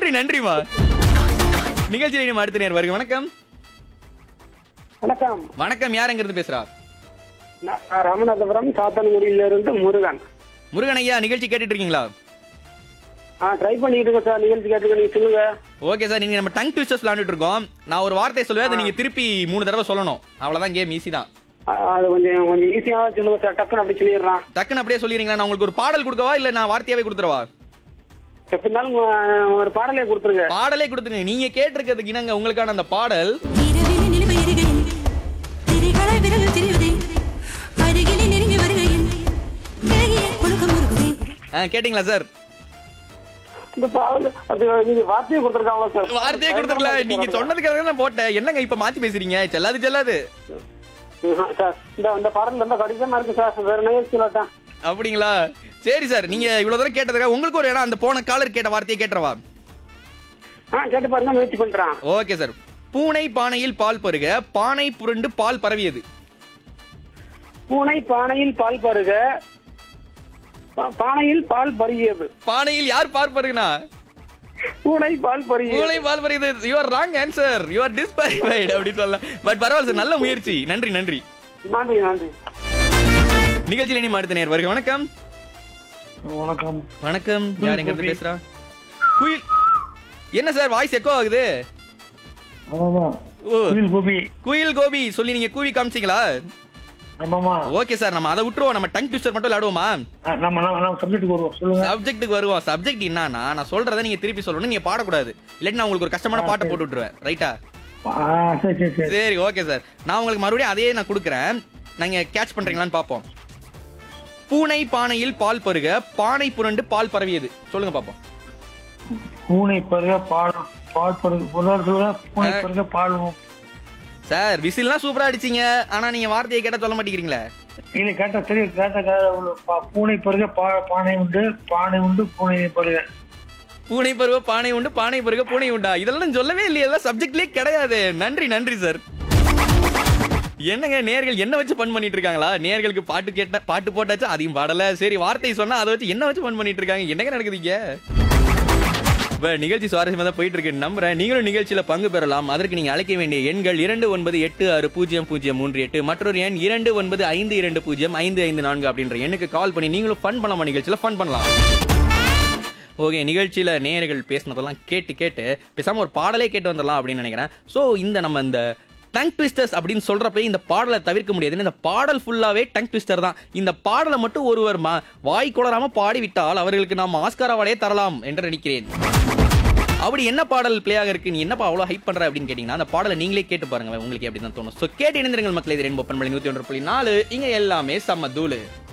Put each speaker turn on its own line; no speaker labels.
நன்றி நன்றிமா நிகழ்ச்சியில் இனிமே அடுத்த நேர் வருக வணக்கம்
வணக்கம்
வணக்கம் யார் எங்கிருந்து பேசுறா
நான் ராமநாதபுரம் சாத்தன்குடியில இருந்து முருகன்
முருகன் ஐயா நிகழ்ச்சி கேட்டுட்டு இருக்கீங்களா
ஆ ட்ரை பண்ணிட்டு இருக்கேன் சார் நிகழ்ச்சி கேட்டுக்க நீங்க சொல்லுங்க
ஓகே சார் நீங்க நம்ம டங் ட்விஸ்டர்ஸ் விளையாண்டுட்டு இருக்கோம் நான் ஒரு வார்த்தை சொல்லுவேன் அதை நீங்க திருப்பி மூணு தடவை சொல்லணும் அவ்வளவுதான் கேம் ஈஸி தான்
ஆ, அது கொஞ்சம் கொஞ்சம் ஈஸியா சொல்லுங்க சார் டக்குன்னு அப்படி சொல்லிடுறான்
டக்குன்னு அப்படியே சொல்லிடுறீங்களா நான் உங்களுக்கு ஒரு பாடல் கொடுக்கவா இல்ல நான் வார்த்தையாவே கொடுத்துறவா
எப்படி இருந்தாலும் ஆ, ஒரு பாடலே கொடுத்துருங்க
பாடலே கொடுத்துருங்க நீங்க கேட்டிருக்கிறதுக்கு இணங்க உங்களுக்கான அந்த பாடல்
இரவிலே நிலவு எரிகையில் திரைகளை விரல் தெரியுதே அருகிலே நெருங்கி வருகையில் விலகிய குலுக்கம் முருகுதே
ஆ, கேட்டீங்களா சார்
இந்த பாடல் அது நீங்க வார்த்தையை கொடுத்துருக்காங்களா சார்
வார்த்தையே கொடுத்துருக்கல நீங்க சொன்னதுக்காக நான் போட்டேன் என்னங்க இப்ப மாத்தி பேசுறீங்க செல்லாது செல்லாது
ம்ஹும், சார் இந்த இந்த பாடல் ரொம்ப கடினமா இருக்கு சார் வேற நிகழ்ச்சி இல்லாட்டா
அப்படிங்களா சரி சார் நீங்க இவ்வளவு தூரம் கேட்டதுக்காக உங்களுக்கு ஒரு இடம் அந்த போன காலர் கேட்ட வார்த்தையை கேட்டுறவா
ஆ கேட்டு பாருங்க முயற்சி பண்றான்
ஓகே சார் பூனை பானையில் பால் பருக பானை புரண்டு பால் பரவியது
பூனை பானையில் பால் பருக பா- பானையில் பால் பருகியது
பானையில் யார் பால் பருகுனா
பூனை பால் பருகியது
பூனை பால் பருகுது your wrong answer your disqualified அப்படி சொல்லலாம் பட் பரவாயில்ல சார் நல்ல முயற்சி நன்றி நன்றி
நன்றி நன்றி
நிகழ்ச்சியில் இனி அடுத்த நேர் வருக வணக்கம்
வணக்கம்
வணக்கம் யார் எங்க இருந்து பேசுறா குயில் என்ன சார் வாய்ஸ் எக்கோ ஆகுது
ஆமாமா
ஓ
குயில் கோபி
குயில் கோபி சொல்லி நீங்க கூவி காமிச்சீங்களா
ஆமாமா
ஓகே சார் நம்ம அதை விட்டுருவோம் நம்ம டங் ட்விஸ்டர் மட்டும் விளையாடுவோமா
நம்ம நம்ம நம்ம சப்ஜெக்ட்டுக்கு வருவோம் சொல்லுங்க
சப்ஜெக்ட்டுக்கு வருவோம் சப்ஜெக்ட் என்னன்னா நான் சொல்றதை நீங்க திருப்பி சொல்லணும் நீங்க பாடக்கூடாது இல்லாட்டி நான் உங்களுக்கு ஒரு கஷ்டமான பாட்டை போட்டு விட்டுருவேன் ரைட்டா
ஆ சரி சரி சரி
சரி ஓகே சார் நான் உங்களுக்கு மறுபடியும் அதே நான் கொடுக்குறேன் நீங்க கேட்ச் பண்றீங்களான்னு பார்ப்போம் பூனை பானையில் பால் பருக பானை புரண்டு பால் பரவியது சொல்லுங்க பார்ப்போம்
பூனை பருக பால் பால் பருக பொருளாதார சொல்லுங்க பூனை பருக பால்
சார் விசில்லாம் சூப்பரா அடிச்சீங்க ஆனா நீங்க வார்த்தையை கேட்டா சொல்ல மாட்டேங்கிறீங்களே
இல்ல கேட்டா சரி கேட்ட பூனை பருக பா பானை உண்டு பானை உண்டு பூனை பருக
பூனை பருவ பானை உண்டு பானை பருக பூனை உண்டா இதெல்லாம் சொல்லவே இல்லையே இதெல்லாம் சப்ஜெக்ட்லயே கிடையாது நன்றி நன்றி சார் என்னங்க நேர்கள் என்ன வச்சு ஃபன் பண்ணிட்டு இருக்காங்களா நேர்களுக்கு பாட்டு கேட்ட பாட்டு போட்டாச்சு அதையும் பாடல சரி வார்த்தை சொன்னா அதை வச்சு என்ன வச்சு ஃபன் பண்ணிட்டு இருக்காங்க என்னங்க நடக்குதுங்க இப்ப நிகழ்ச்சி சுவாரஸ்யமா தான் போயிட்டு இருக்கு நம்புறேன் நீங்களும் நிகழ்ச்சியில பங்கு பெறலாம் அதற்கு நீங்க அழைக்க வேண்டிய எண்கள் இரண்டு ஒன்பது எட்டு ஆறு பூஜ்ஜியம் பூஜ்ஜியம் மூன்று எட்டு மற்றொரு எண் இரண்டு ஒன்பது ஐந்து இரண்டு பூஜ்ஜியம் ஐந்து ஐந்து நான்கு அப்படின்ற எண்ணுக்கு கால் பண்ணி நீங்களும் ஃபன் பண்ணலாமா நிகழ்ச்சியில ஃபன் பண்ணலாம் ஓகே நிகழ்ச்சியில நேயர்கள் பேசினதெல்லாம் கேட்டு கேட்டு பேசாம ஒரு பாடலே கேட்டு வந்துடலாம் அப்படின்னு நினைக்கிறேன் ஸோ இந்த நம்ம இந்த டங் ட்விஸ்டர்ஸ் அப்படின்னு சொல்றப்ப இந்த பாடலை தவிர்க்க முடியாது இந்த பாடல் ஃபுல்லாவே டங் ட்விஸ்டர் தான் இந்த பாடலை மட்டும் ஒருவர் மா வாய் குளராம பாடிவிட்டால் அவர்களுக்கு நாம் ஆஸ்கார் அவார்டே தரலாம் என்று நினைக்கிறேன் அப்படி என்ன பாடல் பிளே ஆக இருக்கு நீ என்னப்பா அவ்வளோ ஹைப் பண்ற அப்படின்னு கேட்டீங்கன்னா அந்த பாடலை நீங்களே கேட்டு பாருங்க உங்களுக்கு எப்படி தான் தோணும் ஸோ கேட்டு இணைந்திருங்கள் மக்களே இது ரெண்டு ஒப்பன் பண்ணி நூத்தி ஒன்று புள்ளி நாலு இங்க எல்லாமே செம்ம தூளு